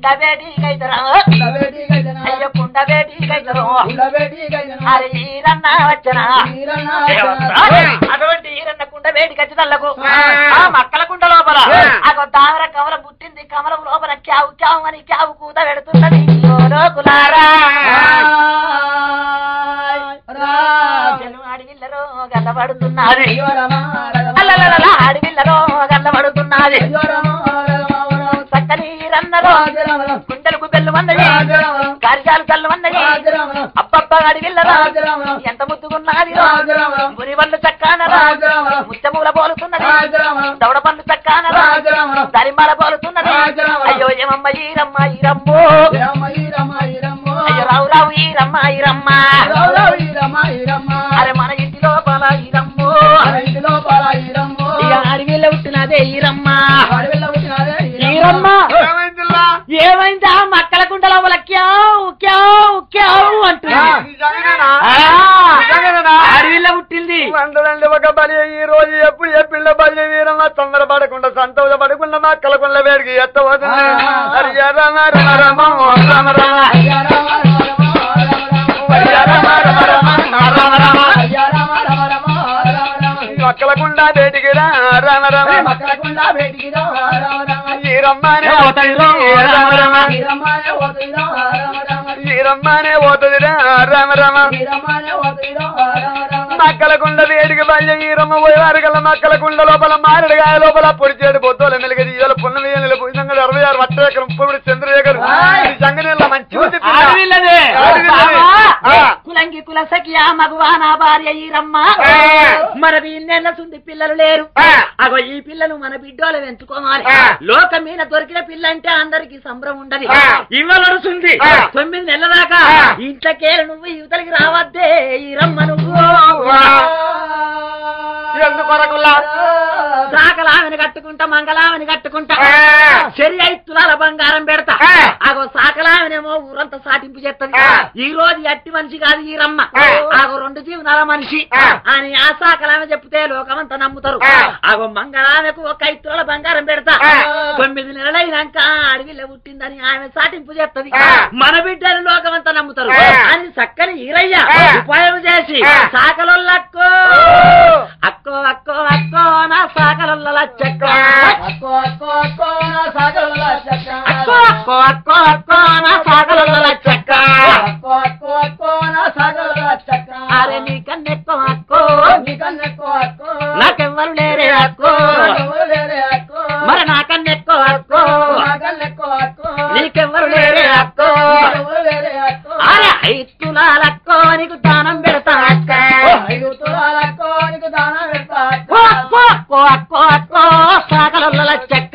కుండ వేడి గైతరా అయ్యో కుండ వేడి గైతరు అరే ఈరన్న వచ్చనా అటువంటి ఈరన్న కుండ వేడి ఖచ్చితల్లకు ఆ మక్కల కుండ లోపల ఆ దావర కమల పుట్టింది కమలం లోపల క్యావు క్యావు అని క్యావు కూత పెడుతున్నది ఓ లోకులారా జనం అడవిల్లరో గల్లబడుతున్నది అల్లలల అడవిల్లరో గల్లబడుతున్నది చక్కని రన్నలో గుండెలకు బెల్లు వందది కార్యాలు కళ్ళు వందది అబ్బబ్బ అడవిల్లరో ఎంత ముద్దుగున్నది ముని వల్లు చక్కానరా ముత్యమూల పోలుతున్నది దవడ పండు చక్కానరా దరిమాల పోలుతున్నది అయ్యో ఏమమ్మ ఈరమ్మ ఈరమ్మో అయ్యో రావు రావు ఈరమ్మ ఈరమ్మ అరే మన ఇంటి లోపల ఈరమ్మో ఇక అడవిలో పుట్టినదే ఈరమ్మ ఈరమ్మ ఏమైందిలా? ఏమైందా మక్కల కుండల వల్ల క్యావ్ క్యావ్ క్యావ్ అంటున్నా నిజంగానేనా? ఆ. నిజంగానేనా? అడవిలో పుట్టింది వందలండి ఒక బలి ఈ రోజు ఎప్పుడు ఏ పిల్ల బలి వీరమ్మ తొందరపడకుండా సంతోషపడకుండా మా కలకొండ వేడికి ఎత్తవతుంది హరి రమ రమ రమ ఓ రమ రమ హరి రమ రమ రమ రమ రమ మక్కలకుండ వేడికి రా రమ రమ ఈ రమ్మనే పోతుంది రమ రమ ఈ రమ్మనే పోతుంది రమ రమ మక్కలకుండ వేడికి బల్య ఈరమ్మ పోయేవారు గల మక్కలకుండ లోపల మారడుగాయ లోపల పొడి చేడు బొద్దోల మెలిగది ఇవాళ పున్నమి నిలబోయిందంగా అరవై ఆరు వట్టేకరం ఇప్పుడు చంద్రశేఖర్ సంగనీళ్ళ మంచి ఉంది పిల్ల. అడవిల్లదే అడవిల్లదే. ఆ. కులంగి కుల సఖియా మగువా నా భార్య ఈరమ్మ ఆ. మన ఇన్నెన్న సుంది పిల్లలు లేరు ఆ. అగో ఈ పిల్లను మన బిడ్డోలు ఎంచుకోవాలి ఆ. లోకం మీద దొరికిన పిల్ల అంటే అందరికి సంబరం ఉండదు ఆ. ఇవ్వలడుతుంది ఆ. తొమ్మిది నెలల దాకా ఆ. ఇంట్లోకే నువ్వు యువతలకి రావద్దే ఈరమ్మ నువ్వు వా. ఎందుకొరకులా సాకలామని కట్టుకుంటా మంగళామని కట్టుకుంటా ఆ. సరి ఐదు తులాల బంగారం పెడతా ఆ. ఆగో సాకలామనేమో ఊరంతా సాటింపు చేస్తది ఆ. ఈ రోజు ఎట్టి మనిషి కాదు ఈ రమ్మ ఆ. ఆగో రెండు జీవనాల మనిషి ఆ. అని ఆ సాకలామె చెప్తే లోకమంతా నమ్ముతారు ఆ. ఆగో మంగళామెకు ఒక ఐదు తులాల బంగారం పెడతా ఆ. తొమ్మిది నెలలైనాక అడవిలో పుట్టిందని ఆమె సాటింపు చేస్తది ఆ. మన బిడ్డలు లోకమంతా నమ్ముతారు ఆ. అని చక్కని ఈరయ్య ఆ. ఉపాయం చేసి ఆ. సాకలొల్లక్కో అక్కో అక్కో అక్కో నా సాకలొల్ల చెక్క అక్కో అక్కో అక్కో నా సాకలొల్ల చెక్క అరే నీ కన్నెక్కో అక్కో నాకెవ్వరు లేరే అక్కో మరి నా కన్నెక్కో అక్కో నీకెవ్వరు లేరే అక్కో అరే ఐతులాలక్కో నీకు దానం పెడతా అక్క అక్కో అక్కో అక్కో అక్కో సాకలొల్ల చెక్క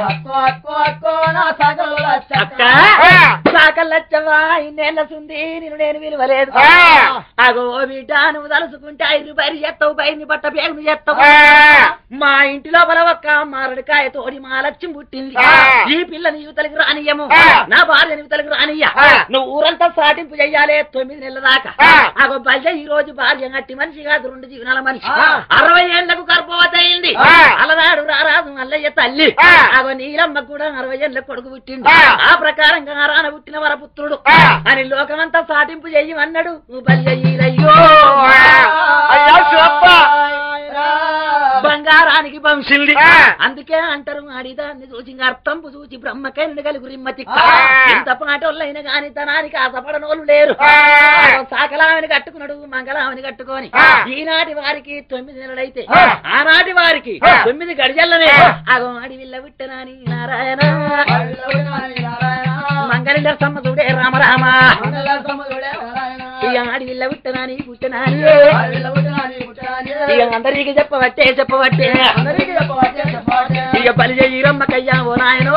అక్క సాకల్లచ్చవా ఇన్నేళ్ళ సుంది నేను నేను విలువలేదు ఆ. అగో బిడ్డ నువ్వు తలుసుకుంటే ఐదు బయలు చేస్తావు బయలుని బట్ట పేగుని చేస్తావు ఆ. మా ఇంటి లోపల ఒక్క మారడికాయ తోడి మా లక్ష్యం పుట్టింది ఆ. ఈ పిల్లని యువతలకు రానియము ఆ. నా భార్య యువతలకు రానియ్య ఆ. నువ్వు ఊరంతా సాటింపు చెయ్యాలి తొమ్మిది నెలల దాకా ఆ. అగో బల్య ఈ రోజు భార్య గట్టి మనిషి కాదు రెండు జీవనాల మనిషి ఆ. అరవై ఏళ్లకు గర్భవతి అయింది ఆ. అలనాడు రారాజు మల్లయ్య తల్లి ఆ. అగో నీలమ్మ కూడా అరవై ఏళ్ళ కొడుకు పుట్టిండు ఆ. ఆ ప్రకారంగా రాన పుట్టిన వరపుత్రుడు ఆ. అని లోకమంతా సాటింపు చెయ్యమన్నాడు నువ్వు బల్య ఈరయ్యో అయ్యా శివప్ప బంగారానికి వంశిల్ది ఆ. అందుకే అంటారు ఆడిదాన్ని చూసి అర్థంపు చూసి బ్రహ్మకైన కలిగి రిమ్మతి ఆ. ఎంత పాటోళ్ళైనా గాని తనానికి ఆశపడనోళ్ళు లేరు ఆ. ఆగో సాకలామని కట్టుకున్నాడు మంగళామని కట్టుకొని ఆ. ఈనాటి వారికి తొమ్మిది నెలలైతే ఆ. ఆనాటి వారికి ఆ. తొమ్మిది గడిజల్లనే ఆ. అగో అడివిల్ల విట్టనాని నారాయణ మంగళ సమ్మ చూడే రామ రామ ఇక అడివిల్ల విట్టనాని పుట్టనాని ఇక అందరికి చెప్పవట్టే చెప్పవట్టే ఇక పని చెయ్యరమ్మకయ్యా ఓ నాయనో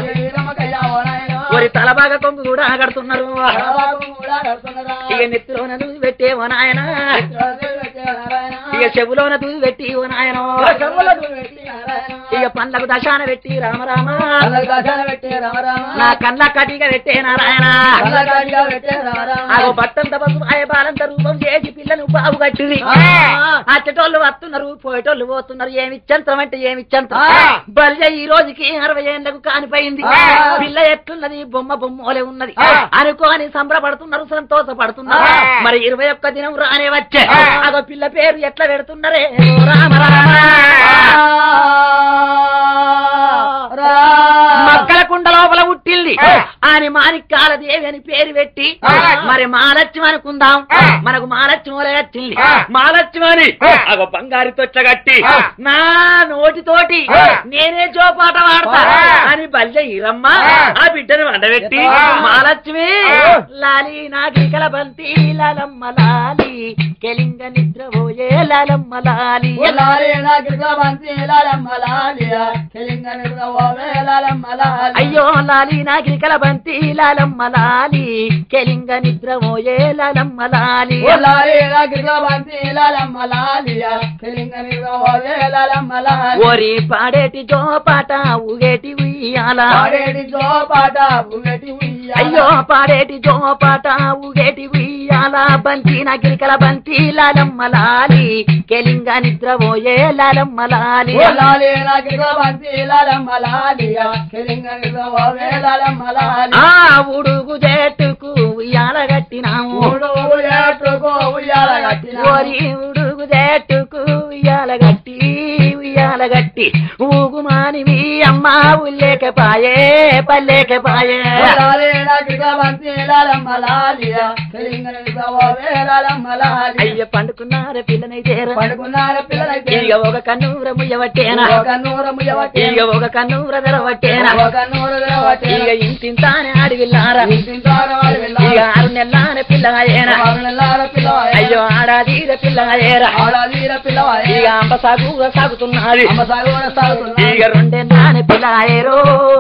ఒరి తలబాగా కొంగు కూడా కడుతున్నారు ఇక నెత్తిలోన దూది పెట్టే ఓ నాయన ఇక చెవులోన దూది పెట్టి ఓ నాయనో ఇక పండ్లకు దశాన పెట్టి రామ రామ అల్లకి దశాన పెట్టే రామ రామ నా కళ్ళ కటిగా పెట్టే నారాయణ అల్లగాడిగా పెట్టే రామ రామ అగో బట్టంత బస్సు ఆయ బాలంత రూపం చేసి పిల్లను బాబు కట్టింది అచ్చటోళ్ళు వస్తున్నారు పోయేటోళ్ళు పోతున్నారు ఏమి చంత్రం అంటే ఏమి చంత్రం ఆ. బలిజ ఈ రోజుకి అరవై ఏళ్ళకు కానిపోయింది ఆ. పిల్ల ఎట్లున్నది బొమ్మ బొమ్మోలే ఉన్నది ఆ. అనుకోని సంబరపడుతున్నారు సంతోషపడుతున్నారు ఆ. మరి ఇరవై ఒక్క దినం రానే వచ్చే ఆ. అగో పిల్ల పేరు ఎట్లా పెడుతున్నారే ఓ రామ రామ మక్కల కుండ లోపల పుట్టింది ఆ. అని మాణిక్కాల దేవి అని పేరు పెట్టి ఆ. మరి మాలక్ష్మి అనుకుందాం ఆ. మనకు మాలక్ష్మి వలె వచ్చింది ఆ. మాలక్ష్మి అని ఆ. అగో బంగారు తొచ్చ కట్టి ఆ. నా నోటితోటి ఆ. నేనే జోపాట వాడతా ఆ. అని బల్జ ఈరమ్మ ఆ. ఆ బిడ్డను వండబెట్టి ఆ. మాలక్ష్మి ఆ. లాలి నాగికల బంతి లాలమ్మ లాలి కెలింగ నిద్ర పోయే లాలమ్మ లాలి అయ్యో లాలి నాగికల బంతి లాలమ్మ లాలి కెలింగ నిద్ర పోయే లాలమ్మ లాలి ఓరి పాడేటి జోపాట ఊగేటి ఉయ్యాల అయ్యో పాడేటి జోపాట ఊగేటి ఉయ్యాల బంతి నగిరికల బంతి లాలమ్మ లాలి కెలింగ నిద్ర పోయే లాలమ్మ లాలి ఆ ఉడుగు జట్టుకు ఉయ్యాల కట్టినాము ఓరి ఉడుగు జట్టుకు ఉయ్యాల గట్టి ఉయ్యాల గట్టి ఊగుమాని మీ అమ్మ ఉల్లేకపాయే పల్లేకపాయే అయ్య పండుకున్నార పిల్లనైతేరా పడుకున్నారు పిల్లలైతే ఇక ఒక కన్నూర ముయ్యవట్టేనా ఒక నూరు ముయ్యవట్టి ఇక ఒక కన్నూర తెరవట్టేనా ఒక నూరు తెరవట్టి ఇక ఇంతింతానే అడిగిల్లారా ఇంటింటారు వాళ్ళు ఇక వెళ్ళాలి ఆరు నెల్లానే పిల్లగాయేనా వాళ్ళ పిల్లవాయ అయ్యో ఆడాదీర పిల్లగాయేరా ఆడవీర పిల్లవాయ ఇక అంబ సాగుగా సాగుతున్నది అమ్మ సాగు కూడా సాగుతున్నా ఇక రెండెన్నానే పిల్లగాయేరో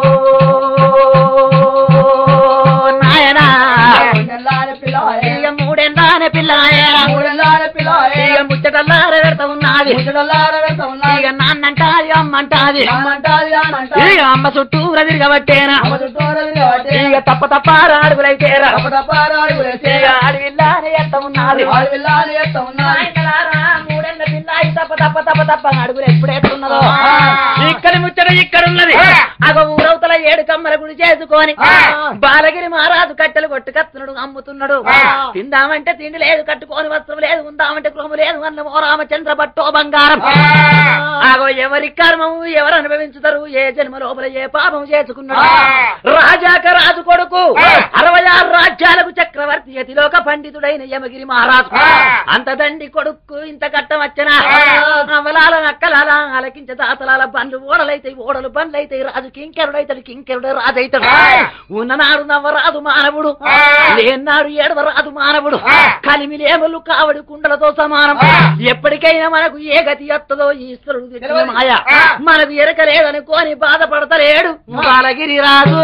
నాయనా నెల్లారి పిల్లవాయ ఇక మూడెన్నానే పిల్లగాయేరా మూడెల్లారి పిల్లవాయ ఇక ముచ్చటల్లార పెడతా ఉన్నది ముసడల్లార వెళ్తా ఉన్నారు ఇక నాన్నంటాది అమ్మంటాది అమ్మంటాది అమ్మంటాది ఇక అమ్మ చుట్టూ తిరగబట్టేనా అమ్మ చుట్టూరు తిరగబట్టి ఇక తప్ప తప్ప అడుగులైతేరా తప్ప తప్ప రాడు ఇక అడవిల్లానే ఎంత ఉన్నది వాళ్ళు వెళ్ళాలి ఎత్తా ఉన్నారు నాయనలారా, మూడేళ్ల పిల్లాయి తప్ప తప్ప తప్ప తప్ప అడుగులు ఎప్పుడెట్టున్నదో ఆ. ఇక్కడ ముచ్చట ఇక్కడ ఉన్నది ఆ. అగ ఊరవతల ఏడు కమ్మల గుడి చేసుకొని ఆ. బాలగిరి మహారాజు కట్టెలు కొట్టుకత్తున్నాడు అమ్ముతున్నాడు ఆ. తిందామంటే తిండి లేదు కట్టుకోని వస్త్రం లేదు ఉందామంటే గృహము లేదు అన్నమో రామచంద్ర పట్టో బంగారం ఆగో ఎవరి కర్మము ఎవరు అనుభవించుతారు ఏ జన్మ లోపల ఏ పాపం చేసుకున్నాడు ఆ. రాజాక రాజు కొడుకు ఆ. అరవై ఆరు రాజ్యాలకు చక్రవర్తి యతిలోక పండితుడైన యమగిరి మహారాజు ఆ. అంత దండి కొడుకు ఇంత కట్టం వచ్చనా ఆ. అవలాల నక్కలాల అలకించ దాతలాల బండ్లు ఓడలైతాయి ఓడలు బండ్లు అయితే రాజు కింకెరుడైతాడు కింకెరుడు రాజు అవుతాడు ఆ. ఉన్ననాడు నవ్వరాదు మానవుడు ఆ. లేనాడు ఏడవరాదు మానవుడు ఆ. కలిమిలేములు కావడి కుండలతో సమానం ఆ. ఎప్పటికైనా మనకు ఏ గతి ఎత్తదో ఈశ్వరుడు తెచ్చిన తెలియదు. మాయ ఆ. మనకు ఎరకలేదనుకోని బాధపడతలేడు బాలగిరి రాజు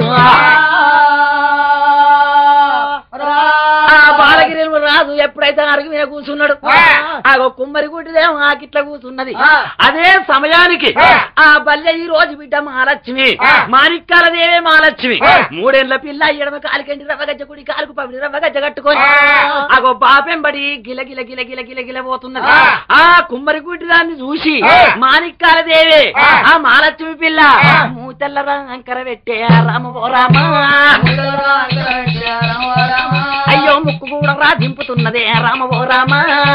ఆ బాలగిరి రాజు ఎప్పుడైతే అరుగు మీద కూర్చున్నాడు ఆ. ఆ కుమ్మరి గుడ్డిదేమో ఆకిట్ల కూర్చున్నది ఆ. అదే సమయానికి ఆ. ఆ బల్లె ఈ రోజు బిడ్డ మహాలక్ష్మి ఆ. మాణిక్కాల దేవే మహాలక్ష్మి ఆ. మూడేళ్ల పిల్ల ఎడమ కాలికంటి రవ్వగజ్జ కుడి కాలుకు పవిడి రవ్వగజ్జ కట్టుకొని ఆ. అగో బాపెంబడి గిల గిల గిల గిల గిల గిల పోతున్నది ఆ. ఆ కుమ్మరి గుడ్డి దాన్ని చూసి ఆ. మాణిక్కాల దేవే ఆ. ఆ మహాలక్ష్మి పిల్ల ఆ. మూతెల్ల రంకర పెట్టే రామ ఓ రామ అయ్యో ముక్కు కూడా రా దింపుతున్నదే రామ ఓ రామ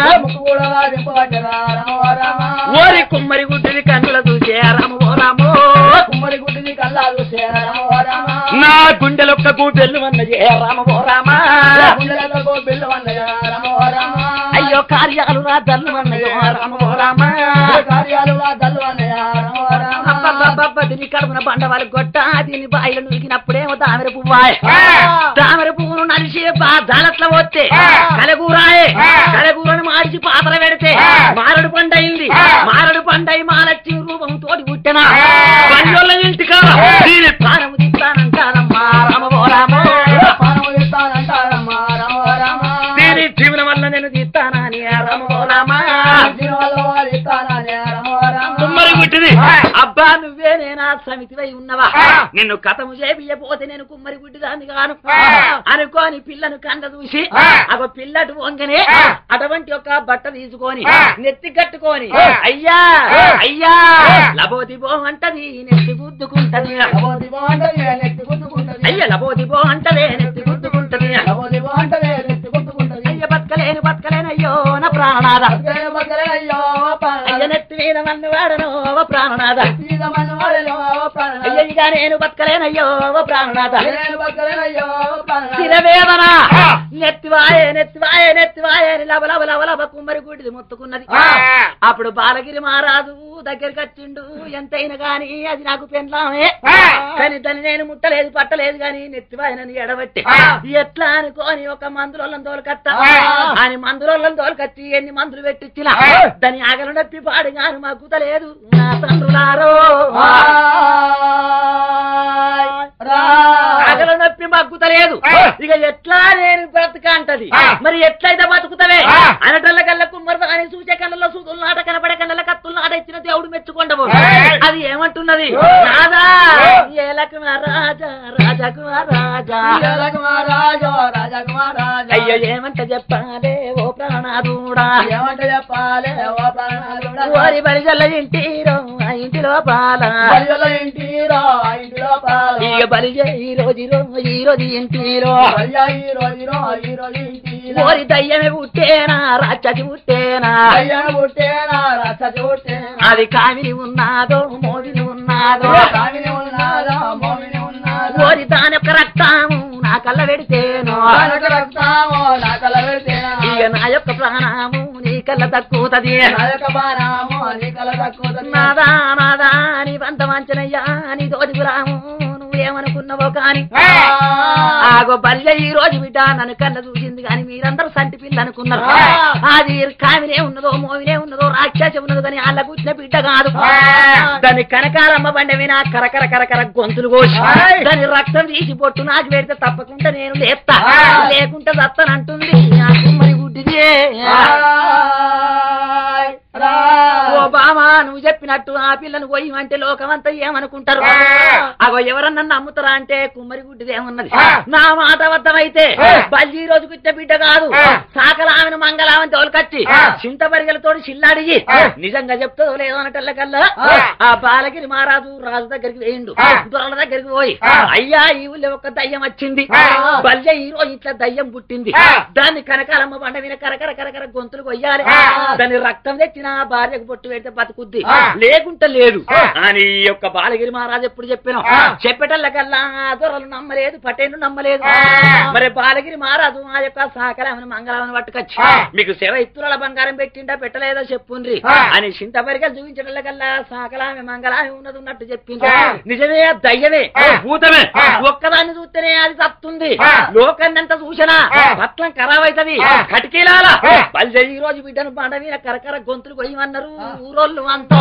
ఓరి కుమ్మరి గుడ్డిని కన్నుల చూసే రామ ఓ రామో కుమ్మడి గుడ్డిని కల్లాలు నా గుండెలొక్కకు బెల్లు అన్నది రామ ఓ రామ గుండెలకు బిల్లు అన్నయ్య రమ రమ అయ్యో కార్యాలు రా దల్లు అన్నయ్యో రామ ఓ రామ కార్యాలు దల్లు అన్నయ్య రమ రమ అబ్బబ్బబ్బబ్బ దీని కడుపున బండవాళ్ళు గొట్ట దీని బాయిలు నురికినప్పుడేమో తామర పువ్వాయ్ ఆ. తామర పువ్వును నలిసి దాలట్ల పోతే ఆ. కలగూరాయే ఆ. కలగూరను మార్చి పాత్ర పెడితే ఆ. మారడు పండయింది ఆ. మారడు పండై మాలచ్చి రూపం తోటి పుట్టిన ఆ. పంజోళ్ళ ఇంటికా ఆ. దీని ప్రాణము తీస్తానంటారమ్మా రామ ఓ రామ పానము ఇస్తానంటారమ్మ రమ రమ దీని జీవనం వల్ల నేను తీస్తానని రామ ఓ రామ దీనివల్ల వారు ఇస్తానని రమ రమ కుమ్మరి ఏంటిది అబ్బా నువ్వే నేనా సమితివై ఉన్నవా ఆ. నిన్ను కథము చేపియపోతే నేను కుమ్మరి గుడ్డిదాన్ని కాను ఆ. అనుకోని పిల్లను కండ చూసి ఆ. అగో పిల్లటు వంగనే ఆ. అటువంటి ఒక బట్ట తీసుకొని ఆ. నెత్తి కట్టుకొని ఆ. అయ్యా ఆ. అయ్యా ఆ. లబోది బో అంటది నెత్తి గుద్దుకుంటది లబోదిబో అంటది, నెత్తి గుద్దుకుంటది. అయ్య లబోది బో అంటదే నెత్తి గుద్దుకుంటది లబోదిబో అంటది, నెత్తి గుద్దుకుంటది. అయ్య బతకలేను బతకలేను అయ్యో నా ప్రాణనాథ బతకలే, బతకలే, అయ్యో, ప్రాణనాథ. అయ్య నెత్తి మీద మన్ను వాడను ఓ ప్రాణనాథ సీత మన్నవాడేలో, ప్రాణనాథ. అయ్య ఇక నేను బతకలేనయ్యో ఓ ప్రాణనాథ నేను బతకలే, అయ్యో, ప్రాణనాథ. శిరవేదన ఆ. నెత్తివాయే నెత్తివాయే నెత్తివాయే అని లబ లబ లబ లబ కుమ్మరి గుడిది మొత్తుకున్నది ఆ. అప్పుడు బాలగిరి మహారాజు దగ్గరికి వచ్చిండు ఎంతైనా గాని అది నాకు పెండ్లామే ఆ. కానీ దాన్ని నేను ముట్టలేదు పట్టలేదు గాని నెత్తివాయనని ఎడబట్టి ఆ. ఎట్లా అనుకోని ఒక మందులోళ్ళని తోలుకత్త ఆ. అని మందులోళ్ళని తోలుకచ్చి ఎన్ని మందులు పెట్టించినా ఆ. దాని ఆగలు నొప్పి పాడు గాని మా కుతలేదు నా తండ్రులారో ఆయ్, రా. ఆగల నొప్పి మగ్గుతలేదు ఆ. ఇక ఎట్లా నేను బ్రతక అంటది ఆ. మరి ఎట్లయితే బతుకుతవే ఆ. అనటల్ల కళ్ళ కుమ్మరి అని సూచే కళ్ళలో సూతులు నాట కనపడే కళ్ళ కత్తులు నాట ఇచ్చిన దేవుడు మెచ్చుకొండవు ఆ. అది ఏమంటున్నది ఆ. రాజా ఆ. ఏలకు రాజా రాజాకు రాజా రాజకుమారాజో, రాజకుమారాజో. అయ్యో ఏమంట చెప్పాలే ఓ ప్రాణాదుడా ఏమంటే చెప్పాలి ఓ ప్రాణనాథుడా. ఓరి బలిజల్ల ఇంటిరో ఆ ఇంటిలో పాల బలిలో ఇంటిరో, ఆ ఇంటిలో పాలు. ఇక బలిజే ఈ రోజు ఈ రోజు ఇంటిలో అయ్యా ఈ రోజులో, ఈ రోజు ఇంటిలో. ఓరి దయ్యమే పుట్టేనా రాక్షసి పుట్టేనా అయ్యా పుట్టేనా, రాక్షసి పుట్టేనా. అది కామిని ఉన్నాదో మోవిని ఉన్నాదో కామిని ఉన్నాదా, మోమిని ఉన్నాదా. ఓరి దాని యొక్క రక్తము నా కళ్ళ పెడితేను కనక రక్తమో నా కల పెడితేనా. ఇక నా యొక్క ప్రాణము నీ కళ్ళ తక్కువది నా యొక్క బాణము నీ కల తక్కువ నాదా నాదా నీ వంత మంచనయ్యా నీ దోదిగురాము నువ్వేమనుకున్నావో కాని ఆ. ఆగో బల్య ఈ రోజు బిడ్డ నన్ను కళ్ళ చూసింది కానీ మీరందరూ సంటి పిల్ల అనుకున్నారు ఆ. అది కామినే ఉన్నదో మోవినే ఉన్నదో రాక్షసి ఉన్నదో కానీ వాళ్ళ కూర్చిన బిడ్డ కాదు ఆ. దాని కనకారమ్మ బండ వినా కరకర కరకర గొంతులు కోసి ఆయ్. దాని రక్తం తీసి పొట్టు నాకు పెడితే తప్పకుండా నేను లేస్తా ఆ. లేకుంటే దత్తనంటుంది నా కుమ్మరి గుడ్డిది ఆయ్, రా. ఓ బామా నువ్వు చెప్పినట్టు ఆ పిల్లను పోయి అంటే లోకమంతా ఏమనుకుంటారు ఆ. అగో ఎవరన్నా నమ్ముతారా అంటే కుమ్మరి గుడ్డిది ఏమన్నది ఆ. నా మాట అబద్ధమైతే ఆ. బల్లి రోజు కుట్టిన బిడ్డ కాదు ఆ. సాకలామెను మంగళామని తోలుకచ్చి ఆ. చింత పరిగలతో చిల్లాడిగి ఆ. నిజంగా చెప్తుందో లేదో అనటల్లకల్లా ఆ. ఆ బాలగిరి మహారాజు రాజు దగ్గరికి వేయిండు ఆ. దొరల దగ్గరికి పోయి ఆ. అయ్యా ఈ ఊళ్ళో ఒక దయ్యం వచ్చింది ఆ. బల్య ఈ రోజు ఇట్లా దయ్యం పుట్టింది ఆ. దాన్ని కనకాలమ్మ బండ మీద కరకర కరకర గొంతులు కొయ్యాలి ఆ. దాని రక్తం తెచ్చిన భార్యకు పొట్టు పెడితే బతుకుద్ది ఆ. లేకుంటే లేదు ఆ. అని ఈ యొక్క బాలగిరి మహారాజు ఎప్పుడు చెప్పాను ఆ. చెప్పేటల్లకల్లా దొరలు నమ్మలేదు పటేలు నమ్మలేదు ఆ. మరి బాలగిరి మహారాజు ఆ యొక్క సాకరామని మంగళామని పట్టుకొచ్చి ఆ. మీకు సేవ ఇత్తుల బంగారం పెట్టిండా పెట్టలేదో చెప్పుండ్రి ఆ. అని చింతపరిగా చూపించటల్లకల్లా సాకలామె మంగళామె ఉన్నది ఉన్నట్టు చెప్పింది ఆ. నిజమే అది దయ్యమే ఆ. భూతమే ఆ. ఒక్కదాన్ని చూస్తేనే అది తప్పుతుంది ఆ. లోకాన్నంతా చూసినా ఆ. పట్లం ఖరాబ్ అవుతుంది ఆ. కటికీలాల ఆ. బలిజ ఈ రోజు బిడ్డను బండ మీద కరకర గొంతులు కొయ్యమన్నారు ఊరోళ్ళు అంతా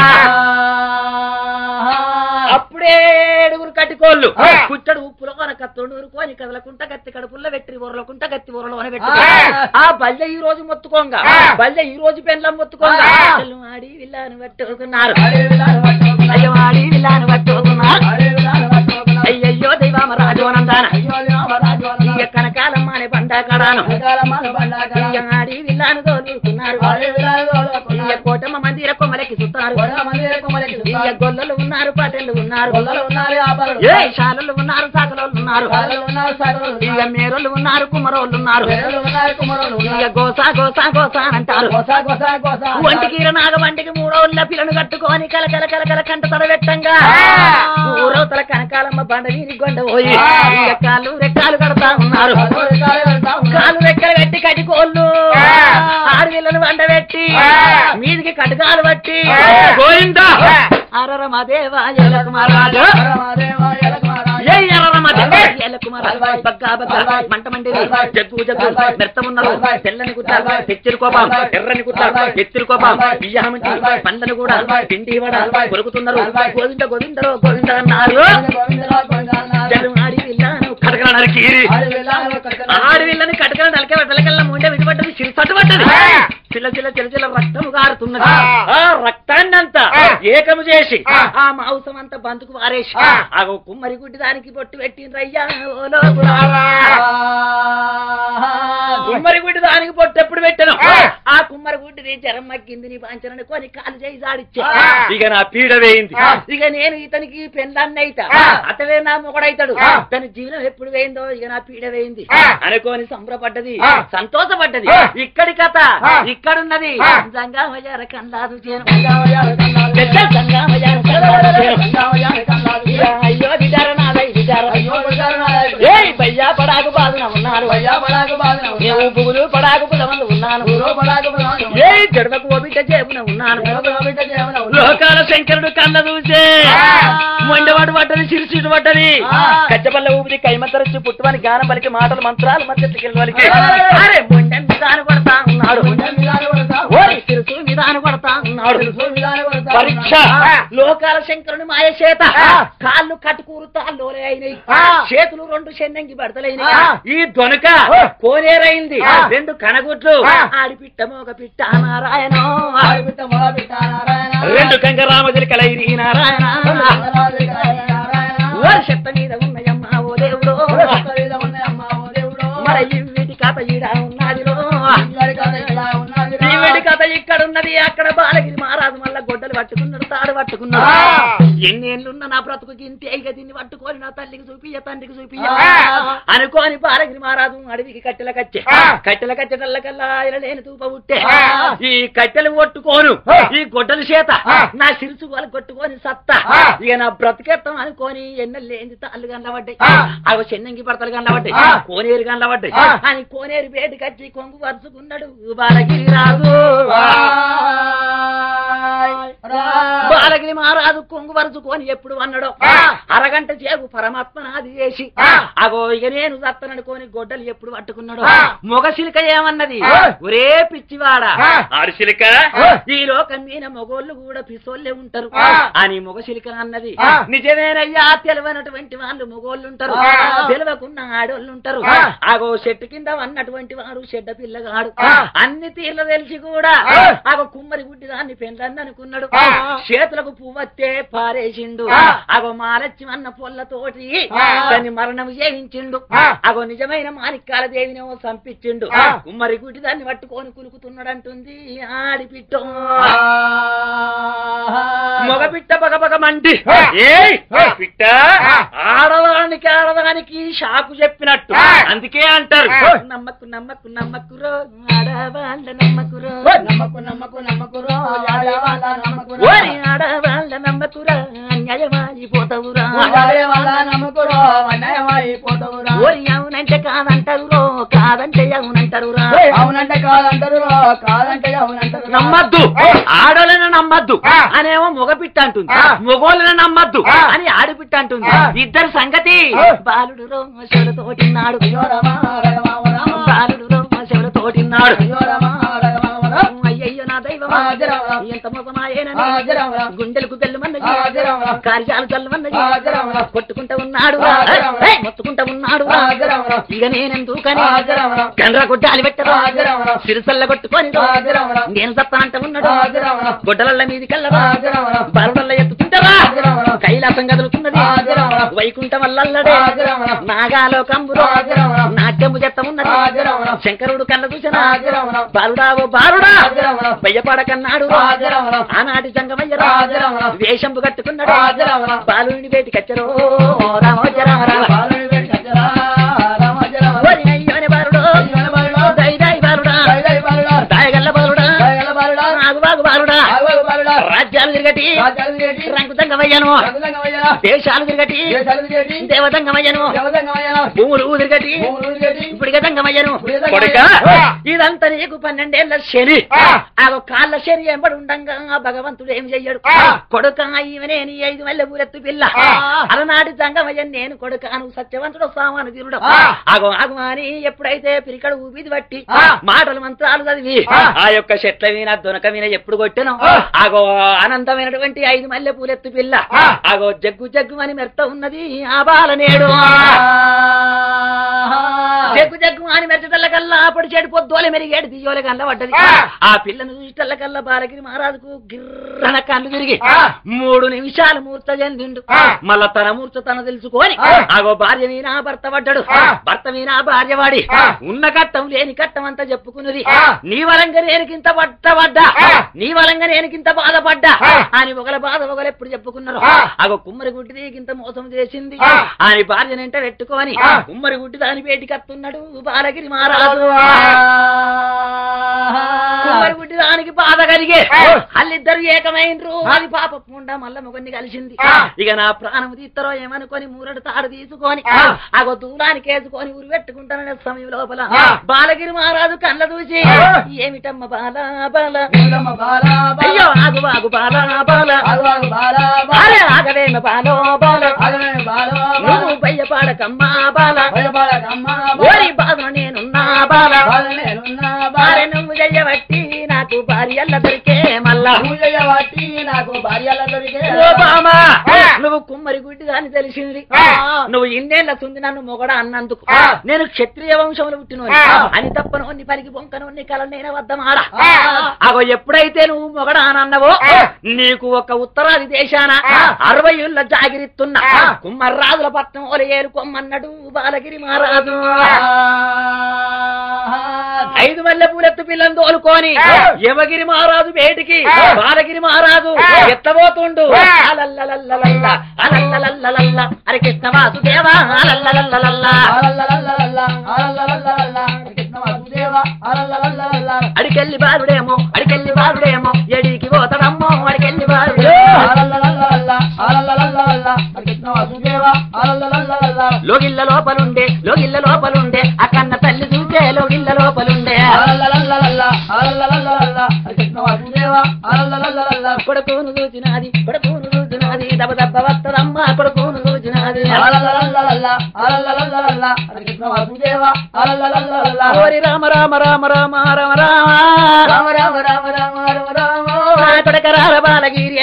అప్పుడే ఏడుగురు కట్టుకోళ్ళు ఆ. కుట్టడు ఉప్పులో కత్తుడు ఊరుకోని కదలకుంట గత్తి కడుపుల్లో వెట్టి ఊరలకుంట గత్తి ఊరలోనే పెట్టి ఆ. ఆ బల్య ఈ రోజు మొత్తుకోంగా ఆ. బల్య ఈ రోజు పెండ్లం మొత్తుకోంగా ఆ. అసలు ఆడి విల్లాను పట్టుకున్నారు అరే విలాను పట్టుకున్నా. అయ్యో ఆడి విల్లాను పట్టుకున్నారు అరే విలాను పట్టుకున్నా. అయ్యయ్యో దైవామ రాజోనందాన అయ్యో రామరాజు అన్నా. ఇక కనకాలమ్మ అనే బండాకడాను అకాలమాన బండాకర. ఇక ఆడి విల్లాను తోలుకున్నారు అరే విలాను తోలుకున్నా. ఇక కోటమ్మ మందిర కొమ్మలకి సుత్తారు కొడ మంది కొమ్మలకి ఇక చుట్టాలు. గొల్లలు ఉన్నారు పాటలు ఉన్నారు గొల్లలు ఉన్నారు వ్యాపారులు ఏ శాలలు ఉన్నారు సాకలోళ్ళు ఉన్నారు సాగలు ఉన్నారు సాగలు ఇక ఉన్నారు. మేరోళ్ళు ఉన్నారు కుమ్మరోళ్ళు ఉన్నారు వెర్రలు ఉన్నారు కుమ్మరోళ్ళు ఇక ఉన్నారు. గోసా గోసా గోసా అని అంటారు గోసా గోసా గోసా ఒంటికి నాగబంటికి మూడో ఉల్ల పిల్లను కట్టుకొని కలకల కలకల కంట తడబెట్టంగా ఆ. ఊరవతల కనకాలమ్మ బండ వీరి గొండ పోయి ఆ. ఇక కాళ్ళు రెక్కాలు కడతా ఉన్నారు కాలు రెక్కాలు కడతా ఉన్నారు. కాలు రెక్కలు కట్టి కటికోళ్ళు ఆ. ఆడవిళ్ళను బండ పెట్టి ఆ. మీదికి కటకాలు పట్టి ఆ. గోయిందా ఆ. అరరమదేవా ఎలకుమారాజు పరమాదేవ ఎలకమారాజు. ఏ ఎర్రరమదేవా అల్వాయ్. ఎలకుమారాజు అల్వాయ్. బగ్గా బగ్గా అల్వాయ్. మంట మండిరి అల్వాయ్. Jug jug అల్వాయ్. మెత్తమున్నారు అల్వాయ్. తెల్లని గుట్ట అల్వాయ్. తెచ్చిరి కోపం అల్వాయ్. ఎర్రని గుట్ట అల్వాయ్. ఎత్తిరి కోపం అల్వాయ్. బియ్యమంటి అల్వాయ్. పండ్లను కూడా అల్వాయ్. పిండి ఇవ్వడ అల్వాయ్. కొరుకుతున్నారు అల్వాయ్. గోవింద గోవిందరో గోవింద అన్నారు గోవింద గోవిందరావు గోవింద అన్నారు. జలు ఆడి విల్లాను కటకల నరికి ఆడవిల్లని కటకల నలకే వెతలకల్లా ముండే విడిపడ్డది చిరుసట్టు పడ్డది చిల్ల చిల్ల చిల్ల చిల్ల రక్తము గారుతున్నది ఆ రక్తాన్ని అంతా ఏకము చేసి ఆ మాంసం అంతా బంతుకు వారేసి ఆ కుమ్మరి గుడ్డి దానికి బొట్టు పెట్టిండ్రయ్యా ఓ లోకులారా. కుమ్మరి గుడ్డి దానికి పొట్టు ఎప్పుడు పెట్టను ఆ కుమ్మరి గుడ్డిది జ్వరం మగ్గింది నీ పంచనని కొని కాలు చేయి జాడిచ్చే ఇక నా పీడ వేయింది ఇక నేను ఇతనికి పెళ్ళాన్ని అయితా అతడే నా మొగడైతాడు తన జీవనం ఎప్పుడు వేయిందో ఇక నా పీడ వేయింది అనుకోని సంబరపడ్డది సంతోషపడ్డది ఇక్కడి కథ ఇక్కడున్నది జంగామజార కందాదు చేను పెద్ద జంగామజార కందాదు చేను. అయ్యో విచార నాదై విచార ఏయ్ బయ్యా పడాకు బాధన ఉన్నారు నేను పువ్వులు పడాకు పులమందు ఉన్నాను ఏ జడవకు ఓబిట జేబున ఉన్నాను లోకాల శంకరుడు కళ్ళ చూసే మొండవాడు పడ్డది చిరుచీటు పడ్డది కచ్చపల్ల ఊపిరి కైమంతరచి పుట్టువని జ్ఞానం పలికి మాటలు మంత్రాలు మధ్య వాళ్ళకి అరే మొండెం విధానం కొడతా ఉన్నాడు ఓయ్ చిరుచు విధానం కొడతా ఉన్నాడు పరీక్ష లోకాల శంకరుని మాయ చేత కాళ్ళు కట్టుకూరు తాళ్ళోలే అయినాయి చేతులు రెండు చెన్నంగి బడతలైనాయి ఈ దొనక కోనేరైంది రెండు కనగుట్లు ఆడిపిట్ట మోగ పిట్ట నారాయణ రెండు కంగ రామజలికలైరి నారాయణ ఓ చెత్త మీద ఉన్నాయమ్మా ఓ దేవుడు మరి ఈ వీటి కథ ఈడ ఉన్నదిలో ఈ వీటి కథ ఇక్కడ ఉన్నది అక్కడ బాలగిరి మహారాజు మళ్ళా గొడ్డలు పట్టుకున్నాడు తాడు పట్టుకున్నాడు ఎన్నేళ్ళున్న నా బ్రతుకుకి ఇంతే ఇక దీన్ని పట్టుకొని నా తల్లికి చూపియ్య తండ్రికి చూపియ్య అనుకోని బాలగిరి మహారాజు అడవికి కట్టెల కచ్చే కట్టెల కట్టెటల్లకల్లా ఆయన లేని తూప ఉట్టే ఈ కట్టెలు కొట్టుకోను ఈ గొడ్డల చేత నా సిరుసు వాళ్ళు కొట్టుకొని సత్తా ఇక నా బ్రతికెత్తం అనుకోని ఎన్నెళ్ళు లేని తాళ్ళు కనబడ్డాయి అవి చెన్నంగి పడతలు కనబడ్డాయి కోనేరు కనబడ్డాయి అని కోనేరు బేటి కచ్చి కొంగు వరుసుకున్నాడు బాలగిరి రాజు బాలగిరి మహారాజు కొంగు వరుచుకొని ఎప్పుడు అన్నాడో అరగంట చేపు పరమాత్మ నాది చేసి అగో ఇక నేను సత్తననుకోని గొడ్డలు ఎప్పుడు పట్టుకున్నాడు మొగ శిలిక ఏమన్నది ఒరే పిచ్చివాడ ఆరుశిలిక ఈ లోకం మీద మొగోళ్ళు కూడా పిసోళ్ళే ఉంటారు అని మొగ శిలిక అన్నది నిజమేనయ్యా తెలివనటువంటి వాళ్ళు మొగోళ్ళు ఉంటారు తెలివకున్న ఆడోళ్ళు ఉంటారు అగో చెట్టు కింద అన్నటువంటి వాడు చెడ్డ పిల్లగాడు అన్ని తీర్ల తెలిసి కూడా అగో కుమ్మరి గుడ్డి దాన్ని పెండ్లని అనుకున్నాడు చేతులకు పువ్వత్తే పారేసిండు అగో మాలచ్చి అన్న పొల్లతోటి దాన్ని మరణం చేయించిండు అగో నిజమైన మాణిక్యాల దేవినేమో సంపించిండు కుమ్మరి గుడ్డి దాన్ని పట్టుకొని కులుకుతున్నాడంటుంది ఆడిపిట్టో మగ పిట్ట బగబగ మండి ఏయ్ పిట్ట ఆడదానికి ఆడదానికి షాకు చెప్పినట్టు అందుకే అంటారు నమ్మకు నమ్మకు నమ్మకురో ఆడవాళ్ళ నమ్మకురో నమ్మకు నమ్మకు నమ్మకురో ఆడవాళ్ళ నమ్మకురో ఓరి ఆడవాళ్ళ నమ్మకురా అన్యాయమైపోతావురా ఆడే వాళ్ళ నమ్మకురో అన్యాయమైపోతావురా ఓరి అవునంటే కాదంటారురో కాదంటే అవునంటారురా అవునంటే కాదంటారు కాదంటే అవునంటారు నమ్మద్దు ఆడోళ్ళని నమ్మద్దు అనేమో మగపిట్ట అంటుంది మగోళ్ళని నమ్మద్దు అని ఆడపిట్ట అంటుంది ఇద్దరు సంగతి బాలుడు రోమశులతోటిన్నాడు అయ్యో రమా రమా రమా బాలుడు రోమశులతోటిన్నాడు అయ్యో రమా రమా రమా అయ్యయ్యో నా దైవం ఆజరామ. ఎంత మొగమాయేనని ఆజరామ. గుండెలకు బెల్లమన్నది ఆజరామ. కార్యాలు చల్లమన్నది ఆజరామ. కొట్టుకుంటా ఉన్నాడు ఆజరామ. ఏయ్, మొత్తుకుంటా ఉన్నాడు ఆజరామ. ఇక నేనెందుకని ఆజరామ. గండ్ర కొట్టాలి పెట్టరు ఆజరామ. సిరిసల్ల కొట్టుకొని ఆజరామ. నేను సత్తా అంట ఉన్నాడు ఆజరామ. గొడ్డలల్ల మీది కల్లరా ఆజరామ. బరుడల్ల ఎత్తుకుంటారా ఆజరామ. కైలాసం కదులుతున్నది ఆజరామ. వైకుంఠం వల్లల్లడే ఆజరామ. నాగాలోకంబులో ఆజరామ. నాట్యము చెత్త ఉన్నది ఆజరామ. శంకరుడు కళ్ళ చూసిన ఆజరామ. బాలుడా ఓ బాలుడా ఆజరామ. భయపడకన్నాడు ఆజరామ. ఆనాటి సంగమయ్య ఆజరామ. వేషంపు కట్టుకున్నాడు ఆజరామ. బాలుని బయటి కచ్చరో రామోజరామ బాలుని వేడి కచ్చరా రామ జరామ ఓరి అయ్యోని బాలుడు అయ్యోని బాలుడా. దై దై బాలుడా దై దై బాలుడా. దాయగల్ల బాలుడా దయగల బాలుడా. ఆగు బాగు బాలుడా ఆగోగు బాలుడా. రాజ్యాలు తిరగటి రాజ్యాలు చేటి. రంగు సంగమయ్యను రంగులంగా వయ్యరా. దేశాలు తిరగటి దేశాలు చేటి. దేవతంగమయ్యను దేవతంగా వయ్యరా. భూములు తిరగటి భూములు చేటి. ఇప్పుడు తంగమయ్యను ఇప్పటికే కొడుక తంగమయ్యను. ఇదంతా నీకు పన్నెండేళ్ల శని ఆ. ఆ కాళ్ళ శని ఎంబడి ఉండంగా భగవంతుడు ఏం చెయ్యడు ఆ. కొడుక ఈమెనే నీ ఐదు మల్లె పూరెత్తు పిల్ల ఆ. అలనాటి సంగమయ్య నేను కొడుక నువ్వు సత్యవంతుడు సామాను తీరుడు ఆ. అగో అగు అని ఎప్పుడైతే పిరికడు ఊపిది బట్టి ఆ. మాటలు మంత్రాలు చదివి ఆ. ఆ యొక్క చెట్ల మీద దొనక మీద ఎప్పుడు కొట్టాను ఆ. అగో ఆనందమైనటువంటి ఐదు మల్లె పూలెత్తు పిల్ల అగో జగ్గు జగ్గు అని మెత్త ఉన్నది ఆ బాల నేడు జగ్గు జగ్గు అని మెచ్చటల్ల కల్లా అప్పటి చెడు పొద్దులే మెరిగేడు దియోల కల్లా పడ్డది ఆ పిల్లను చూసిటల్ల కల్లా బాలగిరి మహారాజుకు గిర్రన కళ్ళు తిరిగి మూడు నిమిషాలు మూర్త చెందిండు మళ్ళా తన మూర్త తన తెలుసుకొని ఆగో భార్య మీనా భర్త పడ్డాడు భర్త మీనా భార్య వాడి ఉన్న కట్టం లేని కట్టం అంతా చెప్పుకున్నది నీ వలంగా నేనుకింత పట్టబడ్డా నీ వలంగా నేనుకింత బాధపడ్డా అని ఒకల బాధ ఒకరు ఎప్పుడు చెప్పుకున్నారు ఆగో కుమ్మరి గుడ్డిది ఇంత మోసం చేసింది అని భార్యనంట పెట్టుకొని కుమ్మరి గుడ్డి దాని పేటికి వస్తున్నాడు బాలగిరి మహారాజు కుమ్మరి గుడ్డి దానికి బాధ కలిగే వాళ్ళిద్దరు ఏకమైనరు అది పాప పుండ మల్ల మొగన్ని కలిసింది ఇక నా ప్రాణం తీస్తారో ఏమనుకొని మూరడు తాడు తీసుకొని ఆగో దూరానికి వేసుకొని ఉరి పెట్టుకుంటాననే సమయం లోపల బాలగిరి మహారాజు కళ్ళ చూసి ఏమిటమ్మ బాల బాల ఊరమ్మ బాలా బాలా, అయ్యో ఆగు ఆగు బాల బాల ఆగు బాలా బాలా, అరే ఆగవేమ బాలో బాల ఆగమే బాలా నువ్వు బాలా, భయపడకమ్మా బాల భయపడకమ్మ ఓరి బాధను నేనున్నా బాల బాల నేనున్నా బాల, అరే నువ్వు చెయ్యబట్టి నాకు భార్యల్ల దొరికే మళ్ళా పూజయ్య వాటి నాకు భార్యల దొరికే ఓ బామా నువ్వు కుమ్మరి గుడ్డి అని తెలిసింది నువ్వు ఇన్నేళ్ల తుంది నన్ను మొగడ అన్నందుకు నేను క్షత్రియ వంశంలో పుట్టినోని అని తప్పనోని పలికి బొంకనోని కల నేను వద్దమాడ అగో ఎప్పుడైతే నువ్వు మొగడ అని అన్నవో నీకు ఒక ఉత్తరాది దేశాన అరవై ఏళ్ళ జాగిరిస్తున్నా కుమ్మర్రాజుల పట్నం ఓల ఏరుకోమన్నాడు బాలగిరి మహారాజు ఐదు మల్లె పూలెత్తు పిల్లని తోలుకొని యమగిరి మహారాజు బయటికి బాలగిరి మహారాజు ఎత్తబోతుండు అలల్లలల్లలల్ల, అలల్లలల్లలల్ల, అరే కృష్ణ వాసుదేవా అలల్లలల్లలల్ల. అడికెళ్ళి బాలుడేమో అడికెళ్ళి బాలుడేమో ఎడికి పోతాడమ్మో అడికెళ్ళి బాలుడే లోగిళ్ళ లోపలుండే లోగిళ్ళ లోపలుండే అక్కన్న తల్లి చూసే లోగిళ్ళ లోపలుండే కొడుకును చూచినాది కొడుకును చూచినాది దబ దబ్బ వత్తదమ్మ కొడుకును చూచినాది ఓరి రామ రామ రామ రామ రామ రామ రామ రామ రామ రామ రామ రామ నా కొడక రార బాలగిరి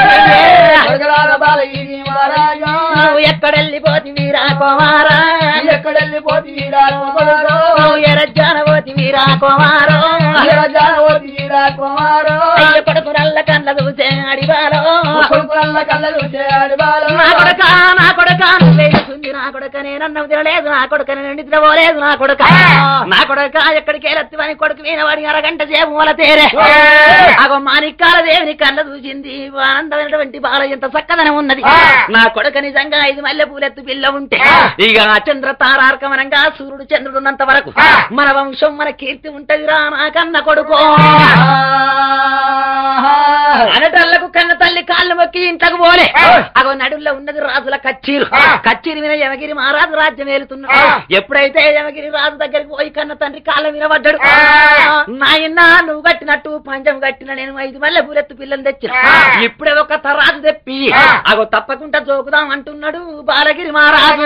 బాలగిరి మహారాజా నువ్వు ఎక్కడెళ్ళిపోతివీరా కుమారా ఎక్కడెళ్ళిపోతీరా కుమారో నువ్వు ఎరజ్జాన పోతివీరా కుమారో ఎరజావతీరా కుమారో అయ్య కొడుకు నల్ల కళ్ళ చూసే అడివాలో కొడుకుల కళ్ళ చూసాడు బాల నా కొడక నా కొడక నువ్వేస్తుంది నా కొడక నేనన్నం తినలేదు నా కొడక నేను నిద్రపోలేదు నా కొడక నా కొడక ఎక్కడికి వెళ్ళొత్తివని కొడుకు వీనవాడి అరగంట సేపు మూల తేరే అగో మాణిక్కాల దేవుని కళ్ళ చూసింది ఆనందమైనటువంటి బాల ఎంత చక్కదనం ఉన్నది నా కొడుక నిజంగా ఐదు మల్లె పూలెత్తు పిల్ల ఉంటే ఇక చంద్ర తారార్కమనంగా సూర్యుడు చంద్రుడు ఉన్నంత వరకు మన వంశం మన కీర్తి ఉంటది రా నా కన్న కొడుకో అనటల్లకు కన్న తల్లి కాళ్ళు మొక్కి ఇంట్లోకి పోలే అగో నడుల్లో ఉన్నది రాజుల కచ్చీరు కచ్చీరు మీద యమగిరి మహారాజు రాజ్యం ఏలుతున్నాడు ఎప్పుడైతే యమగిరి రాజు దగ్గరికి పోయి కన్న తండ్రి కాళ్ళ మీద పడ్డాడు నాయన నువ్వు కట్టినట్టు పంచం కట్టిన నేను ఐదు మల్లె పూలెత్తు పిల్లని తెచ్చిన ఇప్పుడే ఒక తరాజు తెప్పి అగో తప్పకుండా జోకుదాం అంటున్నాడు బాలగిరి మహారాజు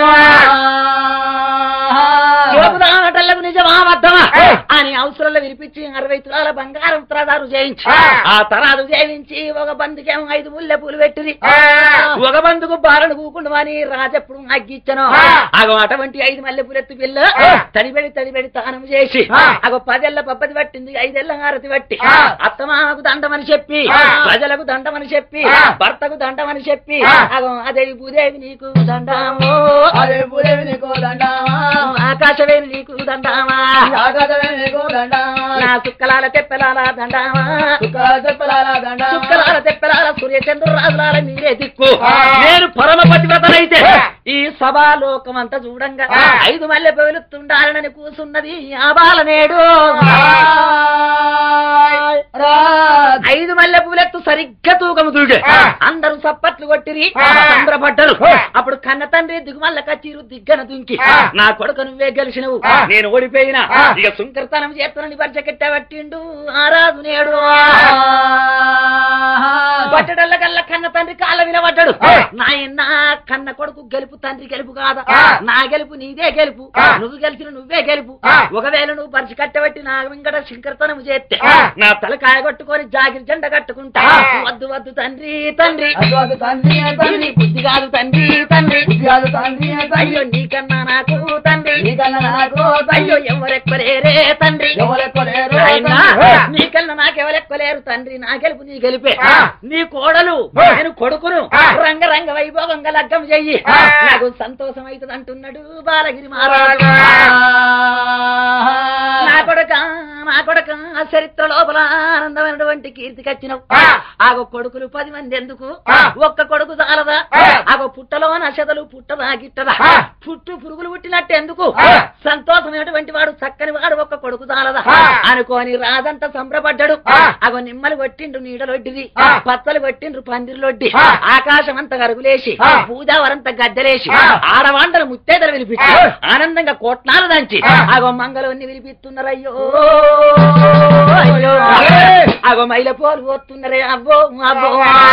జోకుదామటల్లకు నిజమా అబద్ధమా అని అవసరంలో వినిపించి అరవై తులాల బంగారం తరాదారు చేయించి ఆ తరాదు చేయించి ఒక బంధుకేమో ఐదు ముల్లె పూలు పెట్టింది ఒక బంధుకు బాలను కూకుండా అని రాజప్పుడు అగ్గిచ్చను అగో అటువంటి ఐదు మల్లె పూలెత్తు పిల్ల తడిబెడి తడిబెడి తానం చేసి అగో పదేళ్ల పబ్బది పట్టింది ఐదేళ్ల హారతి పట్టి అత్తమామకు దండమని చెప్పి ప్రజలకు దండమని చెప్పి భర్తకు దండమని చెప్పి అగో అదే భూదేవి నీకు దండము అరే పురేవి నీకు దండామా ఆకాశవేణి నీకు దండమా ఆకాశమే నీకు దండామా నా సుక్కలాల తెప్పలాల దండమా చుక్కల చెప్పలాల దండామా చుక్కలాల తెప్పలాల సూర్యచంద్ర రాజులాల మీరే దిక్కు నేను పరమ పతివ్రతనైతే ఈ సభాలోకం అంతా చూడంగా ఐదు మల్లె పెలుతుండాలని కూసున్నది ఆ బాల నేడు రాజ్ ఐదు మల్లె పూలెత్తు సరిగ్గా తూకము దూడే అందరూ సప్పట్లు కొట్టిరి సంబరపడ్డరు అప్పుడు కన్న తండ్రి దిగుమల్ల కచ్చిరు దిగ్గన దుంకి నా కొడుకు నువ్వే గెలిచినవు నేను ఓడిపోయినా ఇక సుంకరతనం చేస్తానని పరిచ కెట్టబట్టిండు ఆ రాజు నేడు పట్టడల్ల కళ్ళ కన్న తండ్రి కాళ్ళ వినబడ్డాడు ఆ. నాయన కన్న కొడుకు గెలుపు తండ్రి గెలుపు కాదా ఆ. నా గెలుపు నీదే గెలుపు ఆ. నువ్వు గెలిచిన నువ్వే గెలుపు ఆ. ఒకవేళ నువ్వు పరిచి కట్టబెట్టి నా వెంకట శంకర్తనం చేస్తే ఆ. నా తలకాయ కొట్టుకొని జాగిరి జెండ కట్టుకుంటా ఆ. వద్దు వద్దు తండ్రి తండ్రి అటు అటు తండ్రి ఏ ఇది తండ్రి బుద్ధి కాదు తండ్రి తండ్రి ఉద్యాలు తండ్రి ఏ తండ్రి అయ్యో నీకన్నా నాకు తండ్రి నీకన్నా నాకు అయ్యో ఎవరెక్కలేరే తండ్రి ఎవరెక్కలేరు నాయనా, తండ్రి. నీకన్నా నాకెవరెక్కలేరు తండ్రి నా గెలుపు నీ గెలిపే ఆ. నీ కోడలు ఆ. నేను కొడుకును ఆ. రంగ రంగ వైభవంగా లగ్గం చెయ్యి ఆ. నాకు సంతోషం అవుతుంది అంటున్నాడు బాలగిరి మహారాజు నా కొడక నా కొడక చరిత్ర లోపల ఆనందమైనటువంటి కీర్తి కచ్చినవు ఆ. ఆగో కొడుకులు పది మంది ఎందుకు ఆ. ఒక్క కొడుకు చాలదా ఆ. ఆగో పుట్టలో నశతలు పుట్టదా గిట్టదా ఆ. పుట్టు పురుగులు పుట్టినట్టు ఎందుకు ఆ. సంతోషమైనటువంటి వాడు చక్కని వాడు ఒక్క కొడుకు చాలదా ఆ. అనుకోని రాజంతా సంబరపడ్డాడు ఆ. అగో నిమ్మలు కొట్టిండ్రు నీడలొడ్డిది ఆ. పచ్చలు కొట్టిండ్రు పందిరిలొడ్డి ఆ. ఆకాశం అంతా గరుగులేసి ఆ. పూజావరంతా గద్దెలేసి ఆ. ఆడవాండలు ముత్తేదలు విలిపించి ఆ. ఆనందంగా కోట్లాలు దంచి ఆ. ఆగో మంగళవన్ని విలిపిస్తున్నారు అయ్యో అయ్యో ఏ. అగో మైల పోలు పోతున్నారే అబ్బో అబ్బో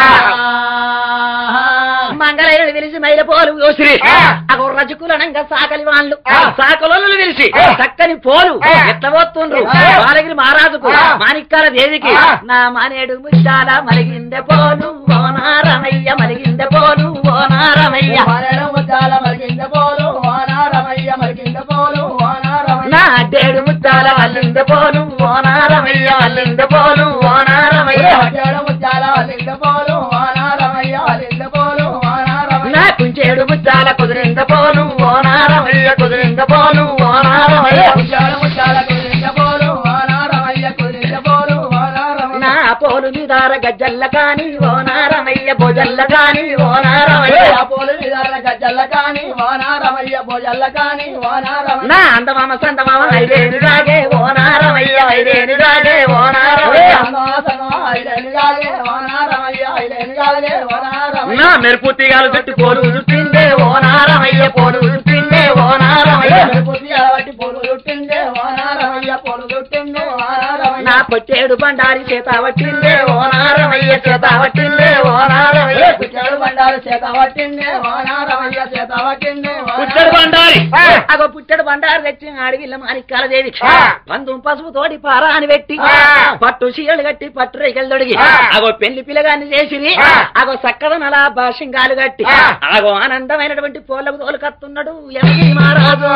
మంగళయ్యను పిలిచి మైల పోలు కోసిరి ఆ. అగో రజకులనంగా సాకలి వాళ్ళు ఆ. సాకలోళ్ళు పిలిచి ఆ. చక్కని పోలు ఆ. ఎట్ల పోతుండ్రు ఆ. బాలగిరి మహారాజుకు ఆ. మాణిక్కాల దేవికి ఆ. నా మానేడు ముచ్చాల మలిగిందె పోను ఓనారమయ్య మలిగిందె పోను ఓనారమయ్య వానరం ఉద్యాల మరిగింద పోలు వానారమయ్య మరిగింద పోలు వానారమయ్య నా అడ్డేడు ముచ్చాల వల్లిందె పోను ఓనారమయ్య వల్లిందె పోను ఓనారమయ్య వాడ్యాల ఉద్యాల వల్లింద పోలు వానారమయ్య వల్లింద పోలు వానారమయ్య నా కుంచేడు ముచ్చాల కుదిరింద పోను ఓనారమయ్య కుదిరింద పోను ఓనారమయ్య ఉద్యాల ఉద్యాల కుదిరింద పోలు వానారమయ్య కుదిరింద పోలు వానారమయ్య నా పోలు నిదార గజ్జల్ల కాని ఓనారమయ్య భుజల్ల కాని ఓనారమయ్య ఆ పోలు విధాల గజ్జల్ల కాని వానారమయ్య భోజల్ల కాని వానారమయ్య నా అందమామ సందమామ ఐదేను రాగే ఓనారమయ్య ఐదేను రాగే ఓనారమయ్య నా మెరుపు తీగాలు చుట్టూ పోలు చుట్టిందే ఓనారమయ్య పోలు చుట్టిందే ఓనారమయ్య నా పొట్టేడు బండారి చేత పట్టిందే ఓనారమయ్య చేత పట్టిందే ఓనారమయ్య పుట్టడు బండారి అగో పుట్టడు బండారు తెచ్చి ఆడవిల్ల మాణిక్కాల దేవి ఆ. పందు పసుపు తోటి పారాని పెట్టి ఆ. పట్టు చీరలు కట్టి పట్టు రేగలు తొడిగి ఆ. అగో పెళ్లి పిల్లగాన్ని చేసిరి ఆ. అగో చక్కదనలా భాషంగాలు కట్టి ఆ. అగో ఆనందమైనటువంటి పోలకు తోలు కత్తున్నాడు యమగిరి మహారాజు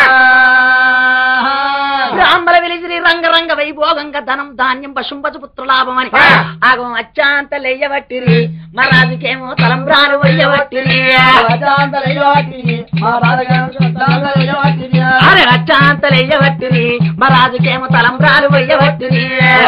బ్రాహ్మణ వెలిసిరి రంగరంగ వైభోగంగా ధనం ధాన్యం పశుంపచు పుత్ర లాభమని ఆ. ఆగో అచ్చాంత లెయ్యబట్టిరి మహారాజుకేమో తలంబ్రాలు వయ్యబట్టిరి అరే అచ్చాంత లెయ్యబట్టిరి మహారాజుకేమో తలంబ్రాలు వయ్యబట్టిరి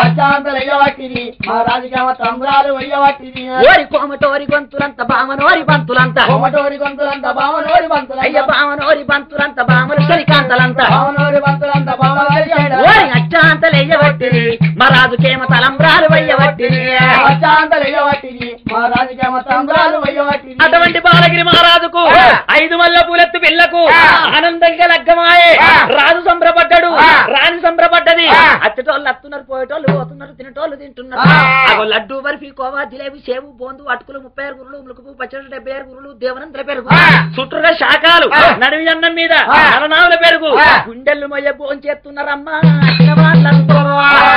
తంబ్రాలు వయ్యవట్టిని ఓరి కోమటోరి గొంతులంత బామనోరి బంతులంత కోమటోరి గొంతులంత బావనోరి అయ్య బంతులంత బామనోరి బంతులంత బామలు సరికాంతలంత బావనోరి బంతులంత బావగారి ఓరి అచ్చాంత లెయ్యబట్టిరి మహారాజుకేమో తలంబ్రాలు వయ్యబట్టిరి అశాంతలయ్యవట్టిని మా రాజకీయ తంబ్రాలు వయ్యవట్టిని అటువంటి బాలగిరి మహారాజుకు ఆ. ఐదు మల్ల పూలెత్తు పిల్లకు ఆ. ఆనందంగా లగ్గమాయే ఆ. రాజు సంబరపడ్డాడు ఆ. రాణి సంబరపడ్డది ఆ. అచ్చటోళ్ళు అత్తున్నారు పోయేటోళ్ళు పోతున్నారు తినేటోళ్ళు తింటున్నారు ఆ. అగో లడ్డు బర్ఫీ కోవా జిలేబీ సేవు బోందు అటుకులు ముప్పై ఆరు గురులు ములుకుపు పచ్చడి డెబ్బై ఆరు గురులు దేవనంతల పెరుగు ఆ. చుట్టూగా శాఖలు ఆ. నడివి అన్నం మీద ఆ. నలనావుల పెరుగు ఆ. గుండెలు మొయ్య భోజనం చేస్తున్నారమ్మా అచ్చిన వాళ్ళందరూ.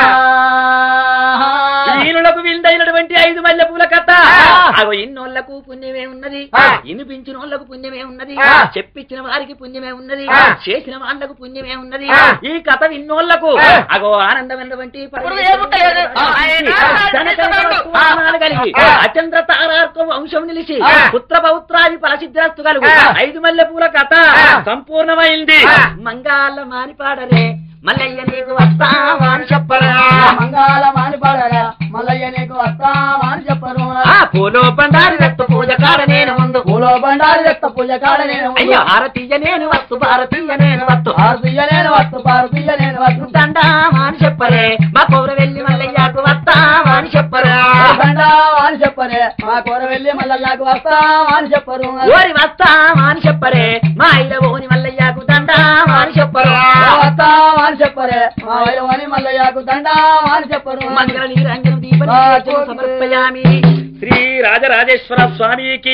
ఈనులకు విందైనటువంటి ఐదు మల్లె పూల కథ ఆ. అగో ఇన్నోళ్లకు పుణ్యమే ఉన్నది ఆ. ఇనిపించిన వాళ్ళకు పుణ్యమే ఉన్నది ఆ. చెప్పించిన వారికి పుణ్యమే ఉన్నది ఆ. చేసిన వాళ్ళకు పుణ్యమే ఉన్నది ఆ. ఈ కథ విన్నోళ్లకు ఆ. అగో ఆనందమైనటువంటి ఇప్పుడు ఏముంటలేదు? ఆ, ఆయన ధనకనకవస్తువాహనాలు కలిగి ఆ. అచంద్ర తారార్క వంశం నిలిచి ఆ. పుత్ర పౌత్రాది ఫలసిద్ధిరస్తు కలుగు ఆ. ఐదు మల్లె పూల కథ ఆ. సంపూర్ణమైంది ఆ. మంగాళ్ళ మానిపాడరే మల్లయ్య నీకు వస్తావా అని చెప్పరా మంగాళ మాని పడరా మల్లయ్య నీకు వస్తావా అని చెప్పరు ఆ పూలో బండారి రక్త పూజ కాడ నేను ముందు పూలో బండారి రక్త పూజ కాడ నేను అయ్యో భారతీయ నేను వస్తు భారతీయ నేను వస్తు భారతీయ నేను వస్తు భారతీయ నేను వస్తు దండామా అని చెప్పరే మా పౌర వెళ్ళి మల్లయ్యకు వస్తావా అని చెప్పరు బండావా అని చెప్పరే మా కూర వెళ్ళి మల్లయ్యకు వస్తావా అని చెప్పరు ఓరి వస్తావా అని చెప్పరే మా ఐల ఓని మల్లయ్యకు దండామా అని చెప్పరు వస్తావా అని చెప్పరే మా వైరవని మల్లయ్యకు దండావా అని చెప్పరు మంగళ నీరంజన దీప సమర్పయామి శ్రీ రాజరాజేశ్వర స్వామికి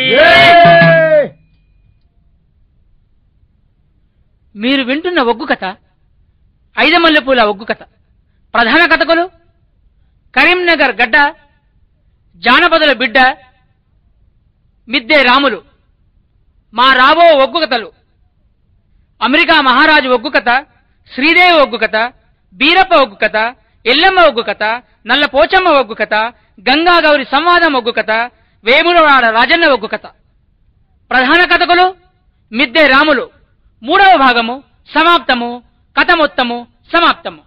మీరు వింటున్న ఒగ్గు కథ ఐదమల్లెపూల ఒగ్గు కథ ప్రధాన కథకులు కరీంనగర్ గడ్డ జానపదుల బిడ్డ మిద్దే రాములు మా రాబో ఒగ్గు కథలు అమెరికా మహారాజు ఒగ్గు కథ శ్రీదేవి ఒగ్గు కథ బీరప్ప ఒగ్గు కథ ఎల్లమ్మ ఒగ్గు కథ నల్ల పోచమ్మ ఒగ్గు కథ గంగా గౌరి సంవాదం ఒగ్గు కథ వేములవాడ రాజన్న ఒగ్గు కథ ప్రధాన కథకులు మిద్దే రాములు మూడవ భాగము సమాప్తము కథ మొత్తము సమాప్తము